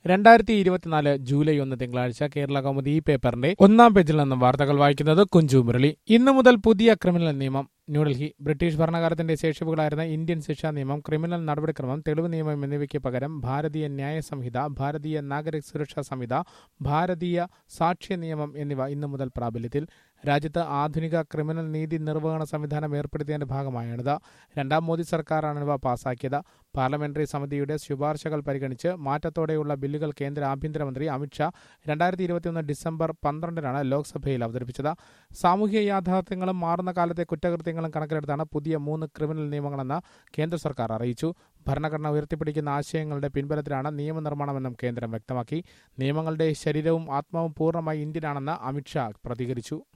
രണ്ടായിരത്തി ഇരുപത്തിനാല് ജൂലൈ ഒന്ന് തിങ്കളാഴ്ച കേരള കൗമുദി ഈ പേപ്പറിന്റെ ഒന്നാം പേജിൽ നിന്നും വാർത്തകൾ വായിക്കുന്നത് കുഞ്ചു മുരളി ഇന്നു മുതൽ പുതിയ ക്രിമിനൽ നിയമം ന്യൂഡൽഹി ബ്രിട്ടീഷ് ഭരണകാലത്തിന്റെ ശേഷിപ്പുകളായിരുന്ന ഇന്ത്യൻ ശിക്ഷാ നിയമം ക്രിമിനൽ നടപടിക്രമം തെളിവ് നിയമം എന്നിവയ്ക്ക് പകരം ഭാരതീയ ന്യായ സംഹിത ഭാരതീയ നാഗരിക് സുരക്ഷാ സംഹിത ഭാരതീയ സാക്ഷ്യ നിയമം എന്നിവ ഇന്നു മുതൽ പ്രാബല്യത്തിൽ രാജ്യത്ത് ആധുനിക ക്രിമിനൽ നീതി നിർവഹണ സംവിധാനം ഏർപ്പെടുത്തിയതിന്റെ ഭാഗമായാണിത് രണ്ടാം മോദി സർക്കാരാണ് ഇവ പാസാക്കിയത് പാർലമെന്ററി സമിതിയുടെ ശുപാർശകൾ പരിഗണിച്ച് മാറ്റത്തോടെയുള്ള ബില്ലുകൾ കേന്ദ്ര ആഭ്യന്തരമന്ത്രി അമിത്ഷാ രണ്ടായിരത്തി ഇരുപത്തിയൊന്ന് ഡിസംബർ പന്ത്രണ്ടിനാണ് ലോക്സഭയിൽ അവതരിപ്പിച്ചത് സാമൂഹ്യ യാഥാർത്ഥ്യങ്ങളും മാറുന്ന കാലത്തെ കുറ്റകൃത്യങ്ങളും കണക്കിലെടുത്താണ് പുതിയ മൂന്ന് ക്രിമിനൽ നിയമങ്ങളെന്ന് കേന്ദ്ര സർക്കാർ അറിയിച്ചു ഭരണഘടന ഉയർത്തിപ്പിടിക്കുന്ന ആശയങ്ങളുടെ പിൻബലത്തിലാണ് നിയമനിർമ്മാണമെന്നും കേന്ദ്രം വ്യക്തമാക്കി നിയമങ്ങളുടെ ശരീരവും ആത്മാവും പൂർണ്ണമായി ഇന്ത്യനാണെന്ന് അമിത്ഷാ പ്രതികരിച്ചു